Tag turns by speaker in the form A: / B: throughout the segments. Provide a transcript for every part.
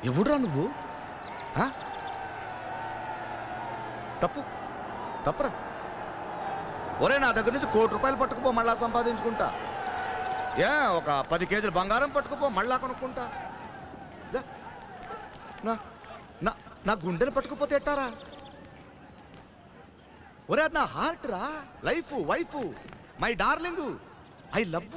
A: ఎవడురా నువ్వు ఆ? తప్పు తప్పురా ఒరే నా దగ్గర నుంచి కోటి రూపాయలు పట్టుకుపో మళ్ళా సంపాదించుకుంటా ఏ ఒక పది కేజీలు బంగారం పట్టుకుపో మళ్ళా కొనుక్కుంటా దా. నా నా నా గుండెని పట్టుకుపోతే ఎట్టారా ఒరే అది నా హార్ట్ రా life wife my darling I love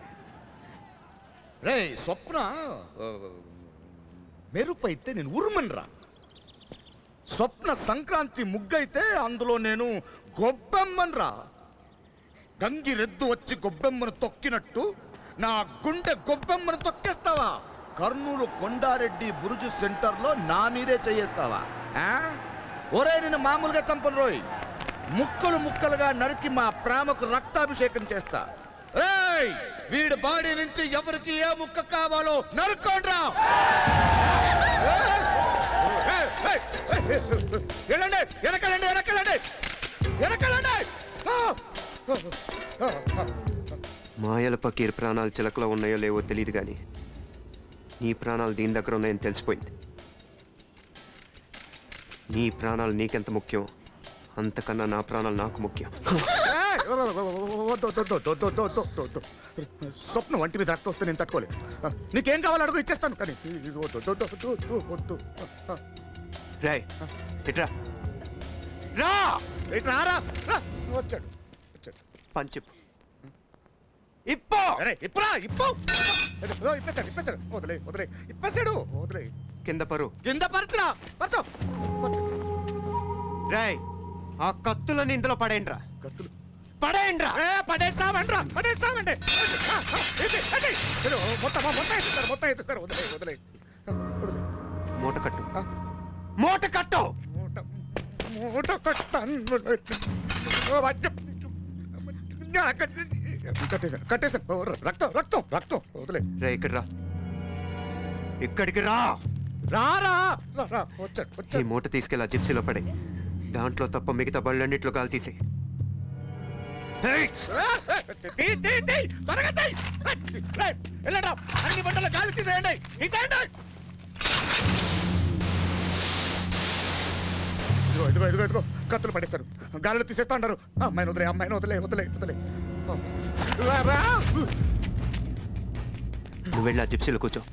A: రే స్వప్న ఆ, మెరుపు అయితే నేను ఉరుమన్రా స్వప్న సంక్రాంతి ముగ్గైతే అందులో నేను గొబ్బెమ్మన్రా గంగిరెద్దు వచ్చి గొబ్బెమ్మను తొక్కినట్టు నా గుండె గొబ్బెమ్మను తొక్కేస్తావా కర్నూలు కొండారెడ్డి బురుజు సెంటర్లో నా మీదే చేయేస్తావా ఆ? ఒరే నేను మామూలుగా చంపను రోయ్ ముక్కలు ముక్కలుగా నరికి మా ప్రేమకు రక్తాభిషేకం చేస్తా ఏయ్ వీడి బాడీ నుంచి ఎవరికి ఏ ముక్క కావాలో నరుక్కోండ్రా ఏయ్! ఏయ్! ఏయ్! ఏయ్! వెళ్ళండి వెనకెళ్ళండి వెనకెళ్ళండి వెనకెళ్ళండి ఆ!
B: మాయల పకీర్ ప్రాణాలు చిలకలో ఉన్నాయో లేవో తెలియదు కానీ నీ ప్రాణాలు దీని దగ్గర ఉన్నాయని తెలిసిపోయింది నీ ప్రాణాలు నీకెంత ముఖ్యం అంతకన్నా నా ప్రాణాలు నాకు ముఖ్యం
A: ఏయ్! వద్దు, వద్దు, వద్దు, వద్దు, వద్దు, వద్దు, వద్దు, వద్దు. స్వప్న వంటి మీద రక్తం వస్తే నేను తట్టుకోలేదు ఆ, నీకేం కావాలో అడుగు ఇచ్చేస్తాను కానీ ఇది వద్దు, వద్దు, వద్దు, వద్దు, వద్దు. ఆ,
B: రాయ్ ఇట్రా రా
A: ఇటు రారా రా. వచ్చాడు వచ్చాడు
B: పంచిప్ ఇప్పో
A: అరే ఇప్పురా ఇప్పు ఇదో, ఇప్పేశాడు ఇప్పేశాడు వదిలే వదిలే ఇప్పేశాడు వదిలే
B: కింద పరు
A: కింద పరచురా పరచు
B: రాయ్ ఆ కత్తులని ఇందులో పడేయండిరా
A: కత్తులు
B: పడేయండిరా
A: ఏ పడేస్తామంట్రా పడేస్తామంటే ఆ, ఆ, ఏంటి, ఏంటి? ఏదో మొత్తం మొత్తం ఎత్తుతారు మొత్తం ఎత్తుతారు వదిలే వదిలే వదిలే
B: మూట కట్టు
A: ఆ.
B: మూట కట్టు
A: మూట మూట కట్టాను కట్టేశాను కట్టేశాను ఓ, రక్తం రక్తం రక్తం వదిలే
B: రా ఇక్కడ రా ఇక్కడికి రా
A: రారా రా, రా వచ్చాడు
B: ఈ
A: వచ్చాడు
B: మూట తీసుకెళ్ళి ఆ జిప్సీలో పడే దాంట్లో తప్ప మిగతా బళ్ళన్నిట్లో గాలి తీసే
A: తీ, తీ, తీ, త్వరగా తీ. రేయ్, వెళ్ళండ్రా. అన్ని బట్టలు గాలి తీసేయండి తీసేయండి ఇదిగో ఇదిగో ఇదిగో ఇదిగో కత్తులు పడేస్తారు గాలిలో తీసేస్తా అంటారు అమ్మాయిని వదిలే అమ్మాయిని వదిలే వదిలే వదిలే రా, రా.
B: నువ్వు వెళ్ళి ఆ జిప్సీలో కూర్చో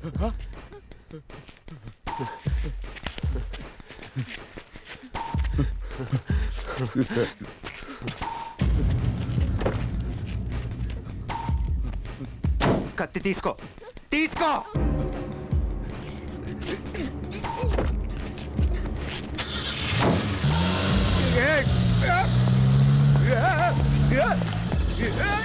B: కత్తి తీసుకో తీసుకో
A: ఏయ్. ఏయ్. ఏయ్. ఏయ్.